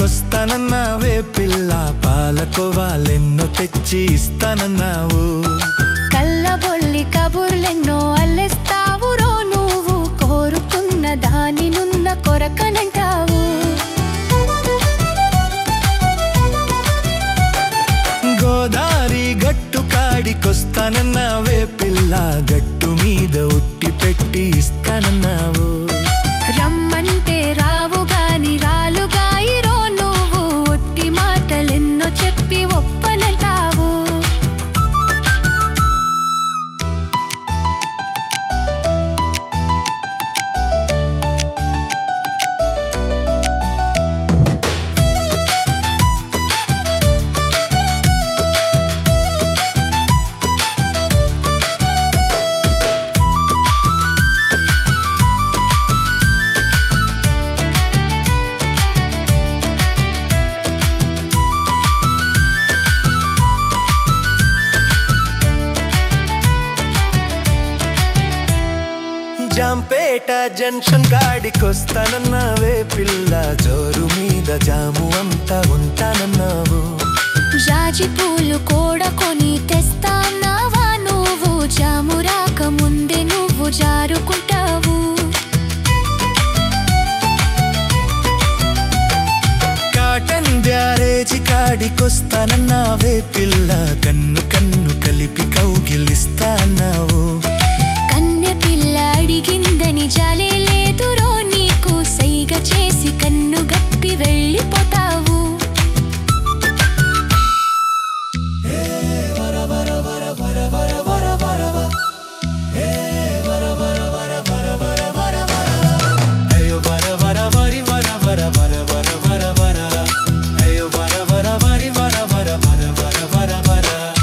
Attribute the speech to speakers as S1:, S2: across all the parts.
S1: కాడికొస్తానన్నావే పిల్ల పాలకోవాలెన్నో తెచ్చి ఇస్తానన్నావు
S2: కళ్ళబొల్లి కబుర్లెన్నో అల్లెస్తావురో నువ్వు కోరుకున్న దాని నున్న కొరకనంటావు
S1: గోదారి గట్టు కాడికొస్తానన్నావే పిల్ల గట్టు మీద ఉట్టి పెట్టి ఇస్తానన్నావు
S2: రమ్మంటే రావు గాని రాలుగాయిరో నువ్వు ఒట్టి మాటలెన్నో చెప్పి ఒప్పనంటావు
S1: జాంపేట జంక్షన్ కాడికొస్తానన్నావే పిల్ల జోరు మీద జాము అంతా ఉంటానన్నావు
S2: జాజి పూలు కూడా కొని తెస్తాన్నావా నువ్వు జాము రాక ముందే నువ్వు జారుకుంటావు
S1: కాటన్ బ్యారేజీ కాడికొస్తానన్నావే పిల్ల కన్ను కన్ను కలిపి కౌగిలిస్తాన్నావు
S2: కన్నె పిల్ల అడిగిందని జాలే లేదురో నీకు సైగ చేసి కన్ను గప్పి వెళ్ళిపోతావు
S1: అయ్యో వర వర వరి వర వర వర వర వర వర అయ్యో వర వర వరి వర వర వర వర వర వర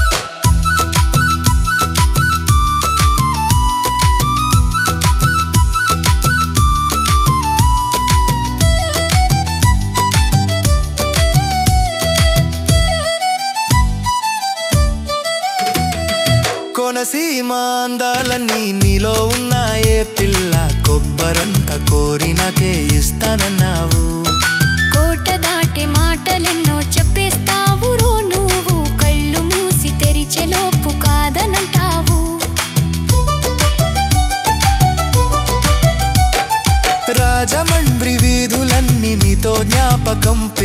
S1: కోనసీమ అందాలన్నీ నీలో ఉన్నాయే పిల్ల కొబ్బరంత కోరినాకే ఇస్తానన్నావు
S2: కోట దాటే మాటలెన్నో చెప్పేస్తావురో నువ్వు కళ్ళు మూసి తెరిచెలోపు కాదనంటావు
S1: రాజమండ్రి వీధులన్నీ నీతో జ్ఞాపకం